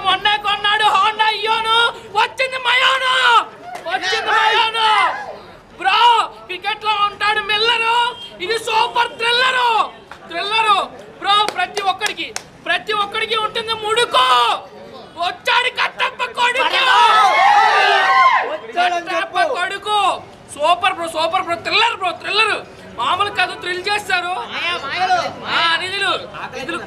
మొన్నే కొన్నాడు హోండా ఇయోను వచ్చింది మయోను వచ్చింది మయోను బ్రో క్రికెట్ లో ఉంటాడు మిల్లరు ఇది సూపర్ థ్రిల్లరు థ్రిల్లరు బ్రో ప్రతి ఒక్కడికి ప్రతి ఒక్కడికి ఉంటుంది ముడుకు వచ్చాడు కట్టప్ప కొడుకు కట్టప్ప కొడుకు super bro super bro thriller bro thriller మామూలు కాదు థ్రిల్ చేస్తారు ఆ, నిధులు నిధులు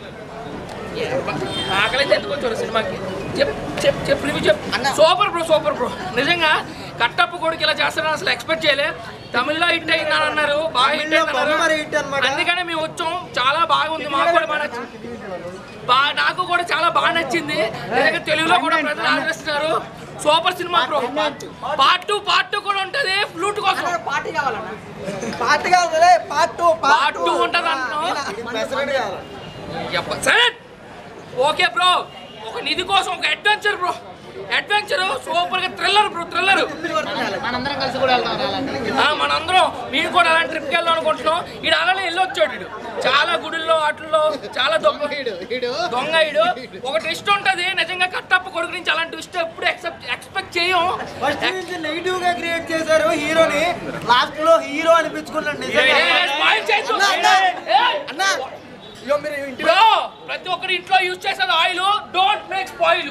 ఆకలింది ఎందుకు వచ్చారు సినిమాకి చెప్ చెప్ చెప్ రివ్యూ చెప్ సూపర్ బ్రో సూపర్ బ్రో నిజంగా కట్టప్ప కొడుకు ఇలా చేస్తారని అసలు ఎక్స్పెక్ట్ చేయలే తమిళ్లో హిట్ అయిందని అన్నారు బాగా హిట్ బొమ్మరి hit అయింది అన్నమాట. అందుకనే మేము వచ్చాం చాలా బాగుంది మాకు కూడా బాగా నచ్చింది బా- నాకు కూడా చాలా బాగా నచ్చింది నిజంగా తెలుగులో కూడా ప్రజలు ఆదరిస్తున్నారు super cinema bro part two part two కూడా ఉంటది ఫ్లూట్ కోసం పార్టీ కావాలన్నా పార్టీ కావాలి పార్ట్ టూ పార్ట్ టూ ఉంటది అంటున్నావు పెసరెట్ కావాలి యప్ప, సరే ఓకే బ్రో ఒక నిధి కోసం ఒక అడ్వెంచర్ బ్రో అడ్వెంచర్ సూపర్ గా థ్రిల్లర్ బ్రో థ్రిల్లర్ మనందరం కలిసి కూడా వెళ్తాం అలాంటి మనందరం మేము కూడా అలాంటి ట్రిప్కి వెళ్దాం అనుకుంటున్నాం ఈడు అలానే వెళ్ళొచ్చాడు వీడు చాలా గుడుల్లో వాటిల్లో చాలా దొంగ దొంగ ఈడు ఒక ట్విస్ట్ ఉంటది నిజంగా కట్టప్ప కొడుకు నుంచి అలాంటి ట్విస్ట్ ఎప్పుడు ఎక్సెప్ట్ ఎక్స్పెక్ట్ చేయం ఫస్ట్ నుంచి నెగిటివ్ గా క్రియేట్ చేశారు హీరోని లాస్ట్ లో హీరో అనిపించుకున్నాడు నిజంగా ఏ, ఏ, spoil చేయొద్దు. అన్నా, అన్నా. ఏ, అన్నా ఇగో మీరు ఇంటి బ్రో ప్రతి ఒక్కరు ఇంట్లో యూజ్ చేసేది oil don't make spoil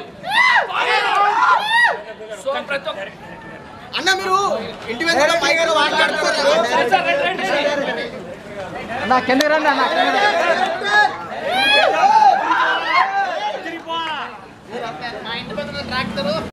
so ప్రతి ఒక్క అన్న మీరు ఇంటి మీద పైగా మాట్లాడుతున్నారు సరే, సరే, రండి, రండి, రండి. అన్న కింద రండి అన్న మా ఇంటి పక్కన ట్రాక్టర్